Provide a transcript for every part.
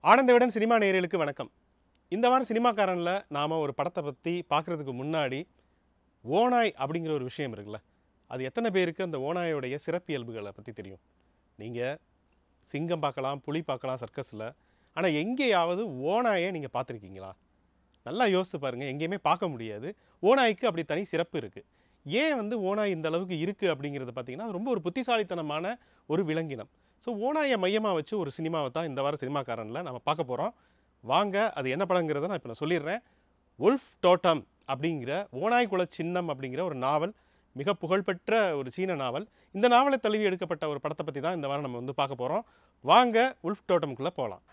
ஆனந்தவிடன் cinema நேயர்களுக்கு வணக்கம் இந்த வாரம் சினிமாக்காரனில் நாம் ஒரு படத்தை பற்றி பார்க்குறதுக்கு முன்னாடி ஓநாய் அப்படிங்கிற ஒரு விஷயம் இருக்குல்ல அது எத்தனை பேருக்கு அந்த ஓநாயோடைய சிறப்பியல்புகளை பற்றி தெரியும் நீங்கள் சிங்கம் பார்க்கலாம் புலி பார்க்கலாம் சர்க்கஸில் ஆனால் எங்கேயாவது ஓநாயை நீங்கள் பார்த்துருக்கீங்களா நல்லா யோசித்து பாருங்கள் எங்கேயுமே பார்க்க முடியாது ஓநாய்க்கு அப்படி தனி சிறப்பு இருக்குது ஏன் வந்து ஓநாய் இந்த அளவுக்கு இருக்குது அப்படிங்கிறத பார்த்தீங்கன்னா அது ரொம்ப ஒரு புத்திசாலித்தனமான ஒரு விலங்கினம் ஸோ ஓநாயை மையமாக வச்சு ஒரு சினிமாவை தான் இந்த வாரம் சினிமாக்காரனில் நம்ம பார்க்க போகிறோம் வாங்க அது என்ன படங்கிறத நான் இப்போ நான் சொல்லிடுறேன் உல்ஃப் டோட்டம் அப்படிங்கிற ஓநாய் குல சின்னம் அப்படிங்கிற ஒரு நாவல் மிக புகழ்பெற்ற ஒரு சீன நாவல் இந்த நாவலை தழுவி எடுக்கப்பட்ட ஒரு படத்தை பற்றி தான் இந்த வாரம் நம்ம வந்து பார்க்க போகிறோம் வாங்க உல்ஃப் டோட்டம்குள்ளே போகலாம்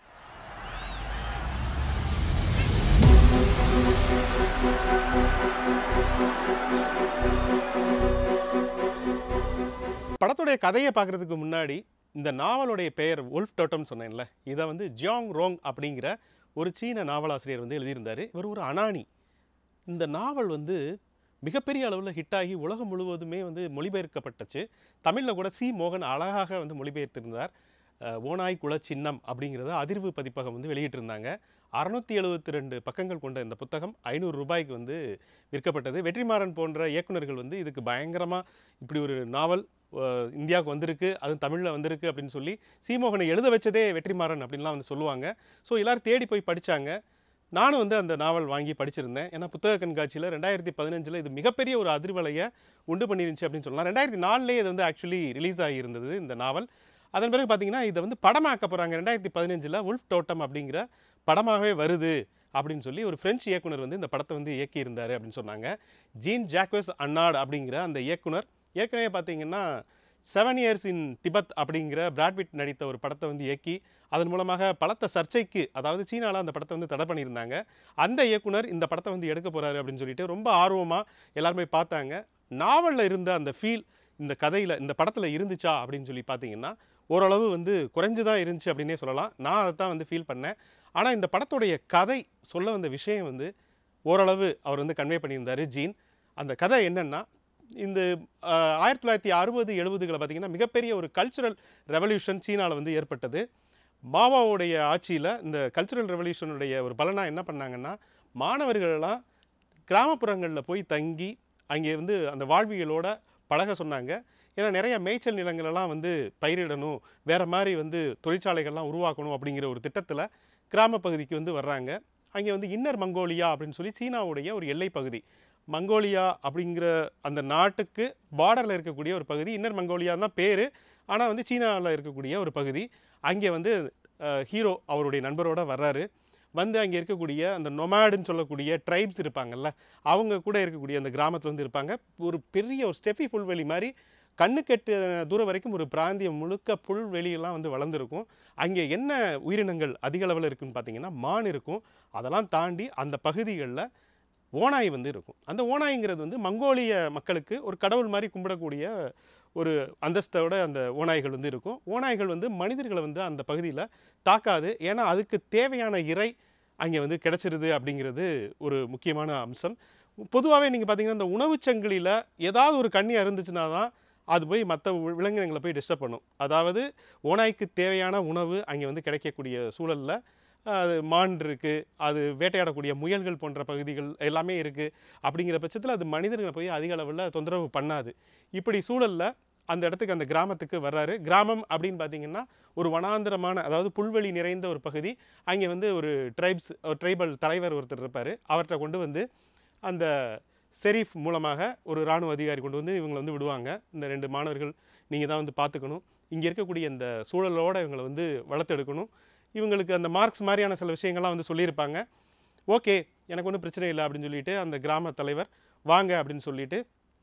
படத்துடைய கதையை பார்க்குறதுக்கு முன்னாடி இந்த நாவலுடைய பெயர் உல்ஃப் டோட்டம் சொன்னேன்ல இதை வந்து ஜியாங் ரோங் அப்படிங்கிற ஒரு சீன நாவலாசிரியர் வந்து எழுதியிருந்தார் இவர் ஒரு அனானி இந்த நாவல் வந்து மிகப்பெரிய அளவில் ஹிட் ஆகி உலகம் முழுவதுமே வந்து மொழிபெயர்க்கப்பட்டுச்சு தமிழில் கூட சி மோகன் அழகாக வந்து மொழிபெயர்த்திருந்தார் அஹ், ஓநாய் குல சின்னம் அப்படிங்கிறத அதிர்வு பதிப்பகம் வந்து வெளியிட்டிருந்தாங்க அறநூற்றி எழுபத்தி ரெண்டு பக்கங்கள் கொண்ட இந்த புத்தகம் ஐநூறு ரூபாய்க்கு வந்து விற்கப்பட்டது வெற்றிமாறன் போன்ற இயக்குனர்கள் வந்து இதுக்கு பயங்கரமாக இப்படி ஒரு நாவல் அஹ், இந்தியாவுக்கு வந்திருக்கு அதுவும் தமிழில் வந்திருக்கு அப்படின்னு சொல்லி சீமோகனை எழுத வச்சதே வெற்றிமாறன் அப்படின்லாம் வந்து சொல்லுவாங்க ஸோ எல்லாரும் தேடி போய் படித்தாங்க நானும் வந்து அந்த நாவல் வாங்கி படிச்சிருந்தேன் ஏன்னா புத்தக கண்காட்சியில் ரெண்டாயிரத்தி பதினஞ்சில் இது மிகப்பெரிய ஒரு அதிர்வலையை உண்டு பண்ணிருந்துச்சு அப்படின்னு சொல்லலாம் ரெண்டாயிரத்தி நாலுலேயே இது வந்து ஆக்சுவலி ரிலீஸ் ஆகியிருந்தது இந்த நாவல் அதன் பிறகு பார்த்தீங்கன்னா இதை வந்து படமாக்க போகிறாங்க ரெண்டாயிரத்தி பதினஞ்சில் உல்ஃப் டோட்டம் அப்படிங்கிற படமாகவே வருது அப்படின்னு சொல்லி ஒரு பிரெஞ்சு இயக்குனர் வந்து இந்த படத்தை வந்து இயக்கியிருந்தார் அப்படின்னு சொன்னாங்க ஜீன் ஜாக்வஸ் அன்னாட் அப்படிங்கிற அந்த இயக்குனர் ஏற்கனவே பார்த்தீங்கன்னா செவன் இயர்ஸ் இன் திபெத் அப்படிங்கிற பிராட்பிட் நடித்த ஒரு படத்தை வந்து இயக்கி அதன் மூலமாக பலத்த சர்ச்சைக்கு அதாவது சீனாவில் அந்த படத்தை வந்து தடை பண்ணியிருந்தாங்க அந்த இயக்குனர் இந்த படத்தை வந்து எடுக்க போகிறாரு அப்படின்னு சொல்லிட்டு ரொம்ப ஆர்வமாக எல்லாருமே பார்த்தாங்க நாவலில் இருந்த அந்த ஃபீல் இந்த கதையில் இந்த படத்தில் இருந்துச்சா அப்படின்னு சொல்லி பார்த்தீங்கன்னா ஓரளவு வந்து குறைஞ்சு தான் இருந்துச்சு அப்படின்னே சொல்லலாம் நான் அதை தான் வந்து ஃபீல் பண்ணேன் ஆனால் இந்த படத்துடைய கதை சொல்ல வந்த விஷயம் வந்து ஓரளவு அவர் வந்து கன்வே பண்ணியிருந்தார் ஜீன் அந்த கதை என்னென்னா இந்த ஆஹ், ஆயிரத்தி தொள்ளாயிரத்தி அறுபது எழுபதுகளை பார்த்தீங்கன்னா மிகப்பெரிய ஒரு கல்ச்சுரல் ரெவல்யூஷன் சீனாவில் வந்து ஏற்பட்டது மாவாவுடைய ஆட்சியில் இந்த கல்ச்சுரல் ரெவல்யூஷனுடைய ஒரு பலனாக என்ன பண்ணாங்கன்னா மாணவர்களெல்லாம் கிராமப்புறங்களில் போய் தங்கி அங்கே வந்து அந்த வாழ்வியலோட பழக சொன்னாங்க ஏன்னா நிறைய மேய்ச்சல் நிலங்களெல்லாம் வந்து பயிரிடணும் வேறு மாதிரி வந்து தொழிற்சாலைகள்லாம் உருவாக்கணும் அப்படிங்கிற ஒரு திட்டத்தில் கிராம பகுதிக்கு வந்து வர்றாங்க அங்கே வந்து இன்னர் மங்கோலியா அப்படின்னு சொல்லி சீனாவுடைய ஒரு எல்லை பகுதி மங்கோலியா அப்படிங்கிற அந்த நாட்டுக்கு பார்டரில் இருக்கக்கூடிய ஒரு பகுதி இன்னர் மங்கோலியா தான் பேர் ஆனால் வந்து சீனாவில் இருக்கக்கூடிய ஒரு பகுதி அங்கே வந்து அஹ், ஹீரோ அவருடைய நண்பரோட வர்றாரு வந்து அங்கே இருக்கக்கூடிய அந்த நொமாடுன்னு சொல்லக்கூடிய ட்ரைப்ஸ் இருப்பாங்கல்ல அவங்க கூட இருக்கக்கூடிய அந்த கிராமத்தில் வந்து இருப்பாங்க ஒரு பெரிய ஒரு ஸ்டெஃபி புல்வெளி மாதிரி கண்ணுக்கெட்டு தூரம் வரைக்கும் ஒரு பிராந்தியம் முழுக்க புல்வெளியெல்லாம் வந்து வளர்ந்துருக்கும் அங்கே என்ன உயிரினங்கள் அதிக அளவில் இருக்குன்னு பார்த்தீங்கன்னா மான் இருக்கும் அதெல்லாம் தாண்டி அந்த பகுதிகளில் ஓநாய் வந்து இருக்கும் அந்த ஓநாய்ங்கிறது வந்து மங்கோலிய மக்களுக்கு ஒரு கடவுள் மாதிரி கும்பிடக்கூடிய ஒரு அந்தஸ்தோட அந்த ஓநாய்கள் வந்து இருக்கும் ஓநாய்கள் வந்து மனிதர்களை வந்து அந்த பகுதியில் தாக்காது ஏன்னா அதுக்கு தேவையான இறை அங்கே வந்து கிடைச்சிருது அப்படிங்கிறது ஒரு முக்கியமான அம்சம் பொதுவாகவே நீங்கள் பார்த்தீங்கன்னா இந்த உணவுச் சங்கிலியில் ஏதாவது ஒரு கண்ணி இருந்துச்சுன்னா தான் அது போய் மற்ற விலங்கினங்களை போய் டிஸ்டர்ப் பண்ணும் அதாவது ஓநாய்க்கு தேவையான உணவு அங்கே வந்து கிடைக்கக்கூடிய சூழலில் அது மான் இருக்குது அது வேட்டையாடக்கூடிய முயல்கள் போன்ற பகுதிகள் எல்லாமே இருக்குது அப்படிங்கிற பட்சத்தில் அது மனிதர்களை போய் அதிக அளவில் தொந்தரவு பண்ணாது இப்படி சூழலில் அந்த இடத்துக்கு அந்த கிராமத்துக்கு வர்றாரு கிராமம் அப்படின்னு பார்த்தீங்கன்னா ஒரு வனாந்திரமான அதாவது புல்வெளி நிறைந்த ஒரு பகுதி அங்கே வந்து ஒரு ட்ரைப்ஸ் ஒரு ட்ரைபல் தலைவர் ஒருத்தர் இருப்பார் அவர்கிட்ட கொண்டு வந்து அந்த செரீஃப் மூலமாக ஒரு இராணுவ அதிகாரி கொண்டு வந்து இவங்களை வந்து விடுவாங்க இந்த ரெண்டு மாணவர்கள் நீங்கள் தான் வந்து பார்த்துக்கணும் இங்கே இருக்கக்கூடிய இந்த சூழலோட இவங்களை வந்து வளர்த்தெடுக்கணும் இவங்களுக்கு அந்த மார்க்ஸ் மாதிரியான சில விஷயங்கள்லாம் வந்து சொல்லியிருப்பாங்க ஓகே எனக்கு ஒன்றும் பிரச்சனை இல்லை அப்படின்னு சொல்லிட்டு அந்த கிராம தலைவர் வாங்க அப்படின்னு சொல்லிட்டு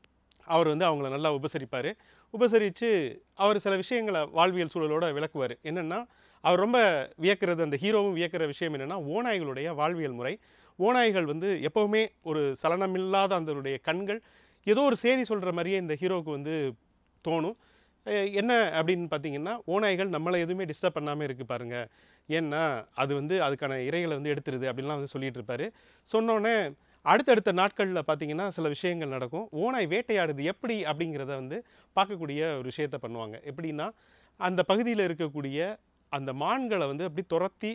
அவர் வந்து அவங்கள நல்லா உபசரிப்பார் உபசரித்து அவர் சில விஷயங்களை வாழ்வியல் சூழலோட விளக்குவார் என்னென்னா அவர் ரொம்ப வியக்கிறது அந்த ஹீரோவும் வியக்கிற விஷயம் என்னென்னா ஓநாய்களுடைய வாழ்வியல் முறை ஓநாய்கள் வந்து எப்போவுமே ஒரு சலனமில்லாத அதனுடைய கண்கள் ஏதோ ஒரு செய்தி சொல்கிற மாதிரியே இந்த ஹீரோவுக்கு வந்து தோணும் அஹ் என்ன அப்படின்னு பார்த்தீங்கன்னா ஓநாய்கள் நம்மளை எதுவுமே டிஸ்டர்ப் பண்ணாமல் இருக்கு பாருங்க ஏன்னா அது வந்து அதுக்கான இறைகளை வந்து எடுத்துருது அப்படின்லாம் வந்து சொல்லிட்டு இருப்பாரு சொன்னோன்னே அடுத்தடுத்த நாட்களில் பார்த்தீங்கன்னா சில விஷயங்கள் நடக்கும் ஓநாய் வேட்டையாடுது எப்படி அப்படிங்கிறத வந்து பார்க்கக்கூடிய ஒரு விஷயத்த பண்ணுவாங்க எப்படின்னா அந்த பகுதியில் இருக்கக்கூடிய அந்த மான்களை வந்து அப்படி துரத்தி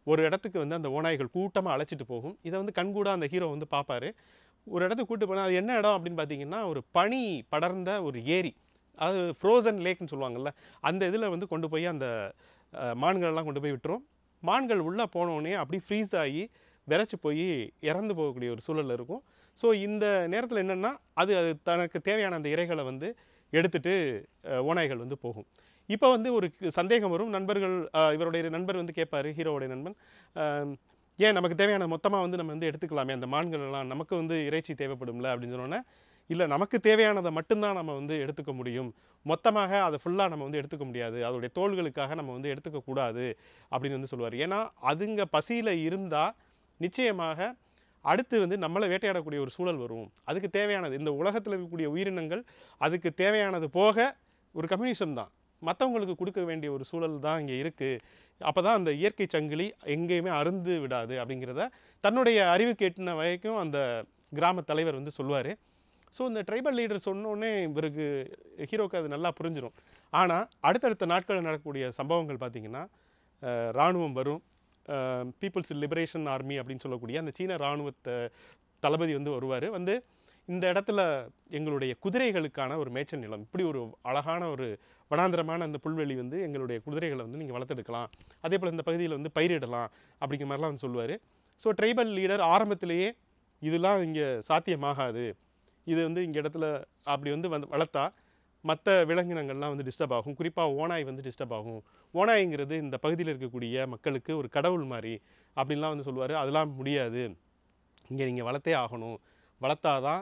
ஒரு இடத்துக்கு வந்து அந்த ஓநாய்கள் கூட்டமாக அழைச்சிட்டு போகும் இதை வந்து கண்கூட அந்த ஹீரோ வந்து பார்ப்பாரு ஒரு இடத்துக்கு கூட்டு போனால் அது என்ன இடம் அப்படின்னு பார்த்தீங்கன்னா ஒரு பனி படர்ந்த ஒரு ஏரி அது ஃப்ரோசன் லேக்னு சொல்லுவாங்கல்ல அந்த இதில் வந்து கொண்டு போய் அந்த அஹ், மான்களெல்லாம் கொண்டு போய் விட்டுரும் மான்கள் உள்ளே போனோடனே அப்படி ஃப்ரீஸ் ஆகி விரைச்சி போய் இறந்து போகக்கூடிய ஒரு சூழல் இருக்கும் ஸோ இந்த நேரத்தில் என்னென்னா அது அது தனக்கு தேவையான அந்த இறைகளை வந்து எடுத்துட்டு அஹ், ஓநாய்கள் வந்து போகும் இப்போ வந்து ஒரு கு- சந்தேகம் வரும் நண்பர்கள் அஹ், இவருடைய நண்பர் வந்து கேட்பாரு ஹீரோவுடைய நண்பன் அஹ், ஏன் நமக்கு தேவையான மொத்தமாக வந்து நம்ம வந்து எடுத்துக்கலாமே அந்த மான்கள் எல்லாம் நமக்கு வந்து இறைச்சி தேவைப்படும்ல அப்படின்னு சொன்னோன்னே இல்லை நமக்கு தேவையானதை மட்டும்தான் நம்ம வந்து எடுத்துக்க முடியும் மொத்தமாக அதை ஃபுல்லாக நம்ம வந்து எடுத்துக்க முடியாது அதோடைய தோள்களுக்காக நம்ம வந்து எடுத்துக்க கூடாது அப்படின்னு வந்து சொல்லுவார் ஏன்னா அதுங்க பசியில் இருந்தால் நிச்சயமாக அடுத்து வந்து நம்மளை வேட்டையாடக்கூடிய ஒரு சூழல் வரும் அதுக்கு தேவையானது இந்த உலகத்தில் இருக்கக்கூடிய உயிரினங்கள் அதுக்கு தேவையானது போக ஒரு கம்யூனிசம் தான் மற்றவங்களுக்கு கொடுக்க வேண்டிய ஒரு சூழல் தான் இங்கே இருக்குது அப்போ தான் அந்த இயற்கை சங்கிலி எங்கேயுமே அருந்து விடாது அப்படிங்கிறத தன்னுடைய அறிவுக்கு எட்டின வரைக்கும் அந்த கிராம தலைவர் வந்து சொல்லுவார் ஸோ இந்த ட்ரைபல் லீடர் சொன்னோடனே இவருக்கு ஹீரோக்கு அது நல்லா புரிஞ்சிடும் ஆனால் அடுத்தடுத்த நாட்களில் நடக்கக்கூடிய சம்பவங்கள் பார்த்திங்கன்னா இராணுவம் வரும் பீப்புள்ஸ் லிபரேஷன் ஆர்மி அப்படின்னு சொல்லக்கூடிய அந்த சீன இராணுவத்தை தளபதி வந்து வருவார் வந்து இந்த இடத்துல எங்களுடைய குதிரைகளுக்கான ஒரு மேய்ச்சல் நிலம் இப்படி ஒரு அழகான ஒரு வனாந்திரமான அந்த புல்வெளி வந்து எங்களுடைய குதிரைகளை வந்து நீங்கள் வளர்த்தெடுக்கலாம் அதே போல் இந்த பகுதியில் வந்து பயிரிடலாம் அப்படிங்கிற மாதிரிலாம் வந்து சொல்லுவார் ஸோ ட்ரைபல் லீடர் ஆரம்பத்திலேயே இதெல்லாம் இங்கே சாத்தியமாகாது இது வந்து இங்கே இடத்துல அப்படி வந்து வந்து வளர்த்தா மற்ற விலங்கினங்கள்லாம் வந்து டிஸ்டர்ப் ஆகும் குறிப்பாக ஓனாய் வந்து டிஸ்டர்ப் ஆகும் ஓனாய்ங்கிறது இந்த பகுதியில் இருக்கக்கூடிய மக்களுக்கு ஒரு கடவுள் மாதிரி அப்படின்லாம் வந்து சொல்லுவார் அதெல்லாம் முடியாது இங்கே நீங்கள் வளர்த்தே ஆகணும் வளர்த்தாதான்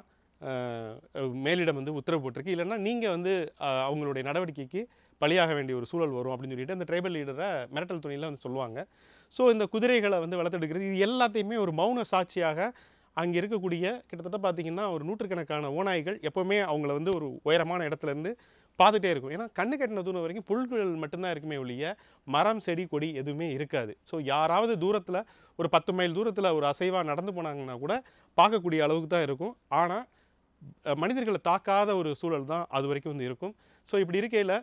அஹ், மேலிடம் வந்து உத்தரவு போட்டிருக்கு இல்லைன்னா நீங்கள் வந்து அஹ், அவங்களுடைய நடவடிக்கைக்கு பலியாக வேண்டிய ஒரு சூழல் வரும் அப்படின்னு சொல்லிட்டு அந்த ட்ரைபல் லீடரை மிரட்டல் துணியில் வந்து சொல்லுவாங்க ஸோ இந்த குதிரைகளை வந்து வளர்த்தெடுக்கிறது இது எல்லாத்தையுமே ஒரு மௌன சாட்சியாக அங்கே இருக்கக்கூடிய கிட்டத்தட்ட பார்த்தீங்கன்னா ஒரு நூற்றுக்கணக்கான ஓநாய்கள் எப்போவுமே அவங்கள வந்து ஒரு உயரமான இடத்துல இருந்து பார்த்துட்டே இருக்கும் ஏன்னா கண்ணு கட்டின தூரம் வரைக்கும் புல்கள் மட்டும்தான் இருக்குமே ஒழிய மரம் செடி கொடி எதுவுமே இருக்காது ஸோ யாராவது தூரத்தில் ஒரு பத்து மைல் தூரத்தில் ஒரு அசைவாக நடந்து போனாங்கன்னா கூட பார்க்கக்கூடிய அளவுக்கு தான் இருக்கும் ஆனால் அஹ், மனிதர்களை தாக்காத ஒரு சூழல் தான் அது வரைக்கும் வந்து இருக்கும் ஸோ இப்படி இருக்கையில்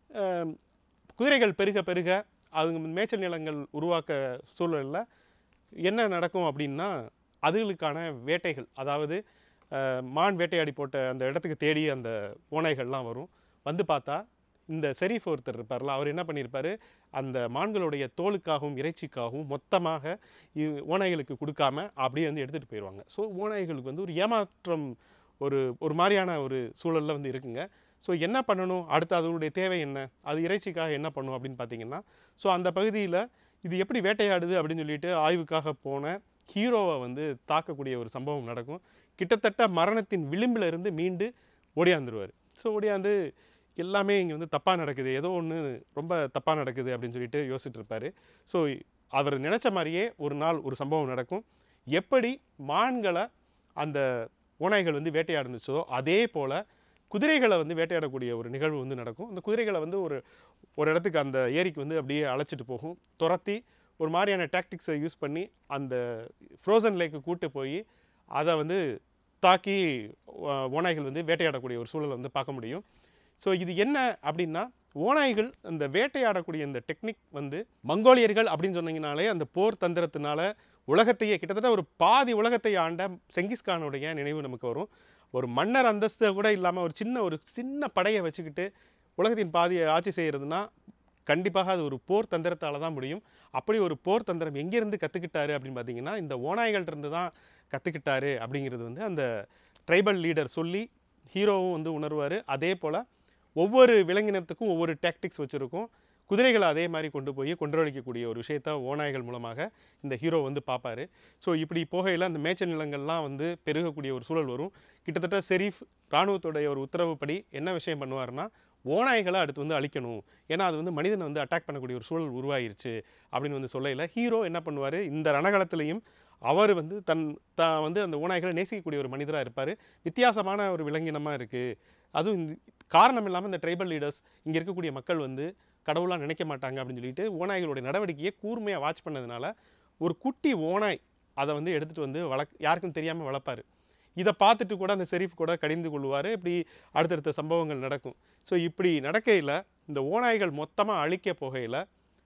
குதிரைகள் பெருக பெருக அதுங்க மேய்ச்சல் நிலங்கள் உருவாக்க சூழலில் என்ன நடக்கும் அப்படின்னா அதுகளுக்கான வேட்டைகள் அதாவது அஹ், மான் வேட்டையாடி போட்ட அந்த இடத்துக்கு தேடி அந்த ஓநாய்கள்லாம் வரும் வந்து பார்த்தா இந்த ஷெரீஃப் ஒருத்தர் இருப்பார்ல அவர் என்ன பண்ணியிருப்பாரு அந்த மான்களுடைய தோலுக்காகவும் இறைச்சிக்காகவும் மொத்தமாக இ- ஓநாய்களுக்கு கொடுக்காம அப்படியே வந்து எடுத்துகிட்டு போயிடுவாங்க ஸோ ஓநாய்களுக்கு வந்து ஒரு ஏமாற்றம் ஒரு ஒரு மாதிரியான ஒரு சூழலில் வந்து இருக்குங்க ஸோ என்ன பண்ணணும் அடுத்து அதனுடைய தேவை என்ன அது இறைச்சிக்காக என்ன பண்ணும் அப்படின்னு பார்த்தீங்கன்னா ஸோ அந்த பகுதியில் இது எப்படி வேட்டையாடுது அப்படின்னு சொல்லிட்டு ஆய்வுக்காக போன ஹீரோவை வந்து தாக்கக்கூடிய ஒரு சம்பவம் நடக்கும் கிட்டத்தட்ட மரணத்தின் விளிம்பில் இருந்து மீண்டு ஓடியாந்துருவார் ஸோ ஓடியாந்து எல்லாமே இங்கே வந்து தப்பாக நடக்குது ஏதோ ஒன்று ரொம்ப தப்பாக நடக்குது அப்படின்னு சொல்லிட்டு யோசிச்சுட்டு இருப்பார் ஸோ அவர் நினச்ச மாதிரியே ஒரு நாள் ஒரு சம்பவம் நடக்கும் எப்படி மான்களை அந்த ஓநாய்கள் வந்து வேட்டையாடுனுச்சோ அதே போல் குதிரைகளை வந்து வேட்டையாடக்கூடிய ஒரு நிகழ்வு வந்து நடக்கும் அந்த குதிரைகளை வந்து ஒரு ஒரு இடத்துக்கு அந்த ஏரிக்கு வந்து அப்படியே அழைச்சிட்டு போகும் துரத்தி ஒரு மாதிரியான டாக்டிக்ஸை யூஸ் பண்ணி அந்த ஃப்ரோசன் லேக்கு கூட்டு போய் அதை வந்து தாக்கி ஓ- ஓநாய்கள் வந்து வேட்டையாடக்கூடிய ஒரு சூழலை வந்து பார்க்க முடியும் ஸோ இது என்ன அப்படின்னா ஓநாய்கள் அந்த வேட்டையாடக்கூடிய இந்த டெக்னிக் வந்து மங்கோலியர்கள் அப்படின்னு சொன்னீங்கனாலே அந்த போர் தந்திரத்தினால உலகத்தையே கிட்டத்தட்ட ஒரு பாதி உலகத்தை ஆண்ட செங்கிஸ்கானுடைய நினைவு நமக்கு வரும் ஒரு மன்னர் அந்தஸ்து கூட இல்லாமல் ஒரு சின்ன ஒரு சின்ன படையை வச்சுக்கிட்டு உலகத்தின் பாதியை ஆட்சி செய்கிறதுனா கண்டிப்பாக அது ஒரு போர் தந்திரத்தால் தான் முடியும் அப்படி ஒரு போர் தந்திரம் எங்கேருந்து கற்றுக்கிட்டாரு அப்படின்னு பார்த்தீங்கன்னா இந்த ஓநாய்கள்ட்ட இருந்து தான் கற்றுக்கிட்டாரு அப்படிங்கிறது வந்து அந்த ட்ரைபல் லீடர் சொல்லி ஹீரோவும் வந்து உணர்வார் அதே போல் ஒவ்வொரு விலங்கினத்துக்கும் ஒவ்வொரு டாக்டிக்ஸ் வச்சுருக்கும் குதிரைகளை அதே மாதிரி கொண்டு போய் கொன்றொழிக்கக்கூடிய ஒரு விஷயத்த ஓநாய்கள் மூலமாக இந்த ஹீரோ வந்து பார்ப்பாரு ஸோ இப்படி போகையில் அந்த மேய்ச்சல் நிலங்கள்லாம் வந்து பெருகக்கூடிய ஒரு சூழல் வரும் கிட்டத்தட்ட ஷெரீஃப் இராணுவத்துடைய ஒரு உத்தரவுப்படி என்ன விஷயம் பண்ணுவாருன்னா ஓநாய்களை அடுத்து வந்து அழிக்கணும் ஏன்னா அது வந்து மனிதனை வந்து அட்டாக் பண்ணக்கூடிய ஒரு சூழல் உருவாயிருச்சு அப்படின்னு வந்து சொல்லையில் ஹீரோ என்ன பண்ணுவார் இந்த ரணகளத்திலையும் அவர் வந்து தன் தான் வந்து அந்த ஓநாய்களை நேசிக்கக்கூடிய ஒரு மனிதராக இருப்பார் வித்தியாசமான ஒரு விலங்கினமாக இருக்குது அதுவும் இந்த காரணம் இல்லாமல் இந்த ட்ரைபல் லீடர்ஸ் இங்கே இருக்கக்கூடிய மக்கள் வந்து கடவுளாக நினைக்க மாட்டாங்க அப்படின்னு சொல்லிட்டு ஓநாய்களுடைய நடவடிக்கையை கூர்மையாக வாட்ச் பண்ணதுனால ஒரு குட்டி ஓநாய் அதை வந்து எடுத்துகிட்டு வந்து வளர்க் யாருக்கும் தெரியாமல் வளர்ப்பார் இதை பார்த்துட்டு கூட அந்த ஷெரீஃப் கூட கடிந்து கொள்வார் இப்படி அடுத்தடுத்த சம்பவங்கள் நடக்கும் ஸோ இப்படி நடக்கையில் இந்த ஓநாய்கள் மொத்தமாக அழிக்க போகையில்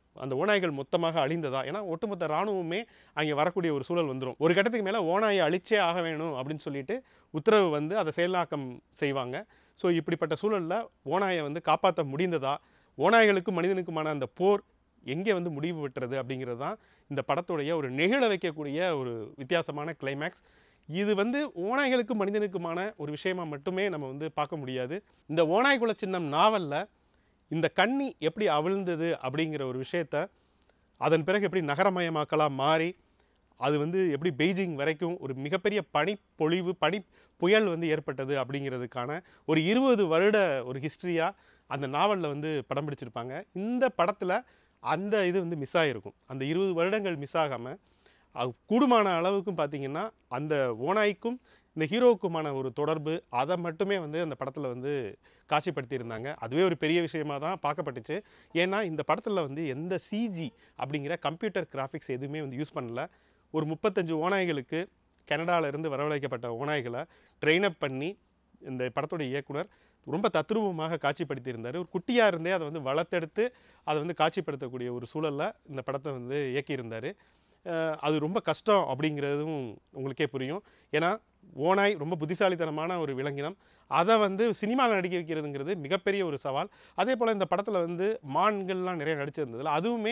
அந்த ஓநாய்கள் மொத்தமாக அழிந்ததா ஏன்னா ஒட்டுமொத்த இராணுவமே அங்கே வரக்கூடிய ஒரு சூழல் வந்துடும் ஒரு கட்டத்துக்கு மேலே ஓநாயை அழிச்சே ஆக வேணும் அப்படின்னு சொல்லிட்டு உத்தரவு வந்து அதை செயலாக்கம் செய்வாங்க ஸோ இப்படிப்பட்ட சூழலில் ஓநாயை வந்து காப்பாற்ற முடிந்ததா ஓநாய்களுக்கும் மனிதனுக்குமான அந்த போர் எங்கே வந்து முடிவு பெற்றது அப்படிங்கிறது தான் இந்த படத்துடைய ஒரு நெகிழ வைக்கக்கூடிய ஒரு வித்தியாசமான கிளைமேக்ஸ் இது வந்து ஓநாய்களுக்கும் மனிதனுக்குமான ஒரு விஷயமா மட்டுமே நம்ம வந்து பார்க்க முடியாது இந்த ஓநாய் குல சின்னம் நாவலில் இந்த கன்னி எப்படி அவிழ்ந்தது அப்படிங்கிற ஒரு விஷயத்த அதன் பிறகு எப்படி நகரமயமாக்கலாம் மாறி அது வந்து எப்படி பெய்ஜிங் வரைக்கும் ஒரு மிகப்பெரிய பனிப்பொழிவு பனி புயல் வந்து ஏற்பட்டது அப்படிங்கிறதுக்கான ஒரு இருபது வருட ஒரு ஹிஸ்ட்ரியாக அந்த நாவலில் வந்து படம் பிடிச்சிருப்பாங்க இந்த படத்தில் அந்த இது வந்து மிஸ் ஆகிருக்கும் அந்த இருபது வருடங்கள் மிஸ் ஆகாமல் அது கூடுமான அளவுக்கும் பார்த்தீங்கன்னா அந்த ஓநாய்க்கும் இந்த ஹீரோவுக்குமான ஒரு தொடர்பு அதை மட்டுமே வந்து அந்த படத்தில் வந்து காட்சிப்படுத்தியிருந்தாங்க அதுவே ஒரு பெரிய விஷயமா தான் பார்க்கப்பட்டுச்சு ஏன்னா இந்த படத்தில் வந்து எந்த சிஜி அப்படிங்கிற கம்ப்யூட்டர் கிராஃபிக்ஸ் எதுவுமே வந்து யூஸ் பண்ணல ஒரு முப்பத்தஞ்சு ஓநாய்களுக்கு கனடால இருந்து வரவழைக்கப்பட்ட ஓநாய்களை ட்ரெயின் அப் பண்ணி இந்த படத்தோட இயக்குனர் ரொம்ப தத்ரூபமாக காட்சிப்படுத்தியிருந்தார் ஒரு குட்டியாக இருந்தே அதை வந்து வளர்த்தெடுத்து அதை வந்து காட்சிப்படுத்தக்கூடிய ஒரு சூழலில் இந்த படத்தை வந்து இயக்கியிருந்தார் அஹ் அது ரொம்ப கஷ்டம் அப்படிங்கிறதும் உங்களுக்கே புரியும் ஏன்னா ஓநாய் ரொம்ப புத்திசாலித்தனமான ஒரு விலங்கினம் அதை வந்து சினிமாவில் நடிக்க வைக்கிறதுங்கிறது மிகப்பெரிய ஒரு சவால் அதே போல் இந்த படத்தில் வந்து மான்கள்லாம் நிறைய நடிச்சிருந்ததில்ல அதுவுமே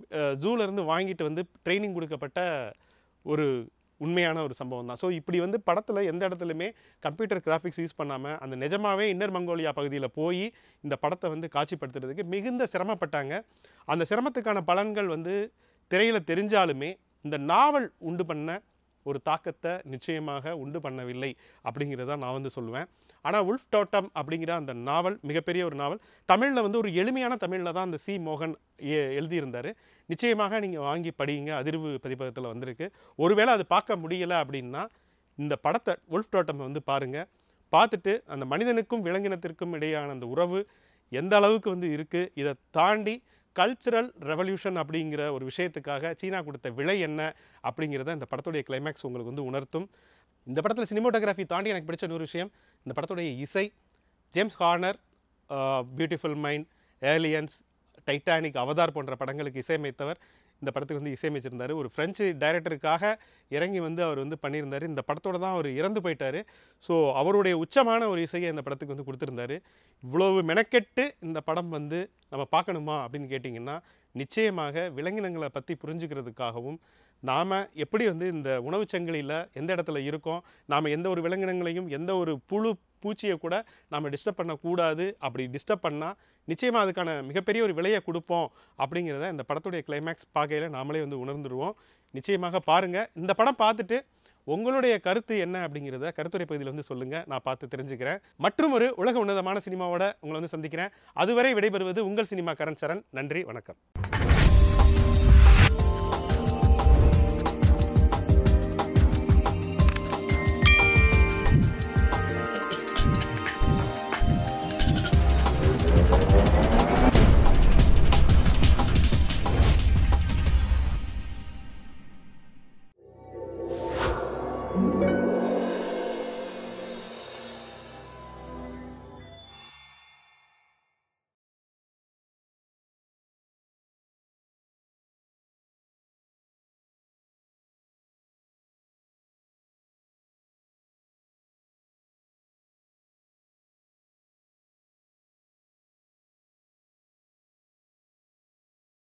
ஜூல இருந்து வாங்கிட்டு வந்து ட்ரைனிங் கொடுக்கப்பட்ட ஒரு உண்மையான ஒரு சம்பவம் தான் ஸோ இப்படி வந்து படத்தில் எந்த இடத்துலையுமே கம்ப்யூட்டர் கிராஃபிக்ஸ் யூஸ் பண்ணாமல் அந்த நிஜமாவே இன்னர் மங்கோலியா பகுதியில் போய் இந்த படத்தை வந்து காட்சிப்படுத்துறதுக்கு மிகுந்த சிரமப்பட்டாங்க அந்த சிரமத்துக்கான பலன்கள் வந்து திரையில் தெரிஞ்சாலுமே இந்த நாவல் உண்டு பண்ண ஒரு தாக்கத்தை நிச்சயமாக உண்டு பண்ணவில்லை அப்படிங்கிறத நான் வந்து சொல்லுவேன் ஆனால் உல்ஃப் டோட்டம் அப்படிங்கிற அந்த நாவல் மிகப்பெரிய ஒரு நாவல் தமிழில் வந்து ஒரு எளிமையான தமிழில் தான் அந்த சி மோகன் எ- எழுதியிருந்தார் நிச்சயமாக நீங்கள் வாங்கி படிங்க அதிர்வு பதிப்பகத்தில் வந்திருக்கு ஒருவேளை அது பார்க்க முடியலை அப்படின்னா இந்த படத்தை உல்ஃப் டோட்டம் வந்து பாருங்கள் பார்த்துட்டு அந்த மனிதனுக்கும் விலங்கினத்திற்கும் இடையான அந்த உறவு எந்த அளவுக்கு வந்து இருக்குது இதை தாண்டி கல்ச்சுரல் ரெவல்யூஷன் அப்படிங்கிற ஒரு விஷயத்துக்காக சீனா கொடுத்த விலை என்ன அப்படிங்கிறத இந்த படத்துடைய கிளைமேக்ஸ் உங்களுக்கு வந்து உணர்த்தும் இந்த படத்தில் சினிமோட்டோகிராஃபி தாண்டி எனக்கு பிடிச்ச இன்னொரு விஷயம் இந்த படத்துடைய இசை James Horner Beautiful Mind Aliens Titanic Avatar போன்ற படங்களுக்கு இசையமைத்தவர் இந்த படத்துக்கு வந்து இசையமைச்சிருந்தார் ஒரு ஃப்ரெஞ்சு டைரக்டருக்காக இறங்கி வந்து அவர் வந்து பண்ணியிருந்தார் இந்த படத்தோட தான் அவர் இறந்து போயிட்டார் ஸோ அவருடைய உச்சமான ஒரு இசையை இந்த படத்துக்கு வந்து கொடுத்துருந்தாரு இவ்வளவு மெனக்கெட்டு இந்த படம் வந்து நம்ம பார்க்கணுமா அப்படின்னு கேட்டிங்கன்னா நிச்சயமாக விலங்கினங்களை பற்றி புரிஞ்சுக்கிறதுக்காகவும் நாம் எப்படி வந்து இந்த உணவுச் சங்கிலியில் எந்த இடத்துல இருக்கோம் நாம் எந்த ஒரு விலங்கினங்களையும் எந்த ஒரு புழு பூச்சியை கூட நாம் டிஸ்டர்ப் பண்ணக்கூடாது அப்படி டிஸ்டர்ப் பண்ணால் நிச்சயமாக அதுக்கான மிகப்பெரிய ஒரு விலையை கொடுப்போம் அப்படிங்கிறத இந்த படத்துடைய கிளைமேக்ஸ் பார்க்கையில் நாமளே வந்து உணர்ந்துருவோம் நிச்சயமாக பாருங்கள் இந்த படம் பார்த்துட்டு உங்களுடைய கருத்து என்ன அப்படிங்கிறத கருத்துரை பகுதியில் வந்து சொல்லுங்கள் நான் பார்த்து தெரிஞ்சுக்கிறேன் மற்றும் ஒரு உலக உன்னதமான சினிமாவோட உங்களை வந்து சந்திக்கிறேன் அதுவரை விடைபெறுவது உங்கள் சினிமா கரண் சரண் நன்றி வணக்கம்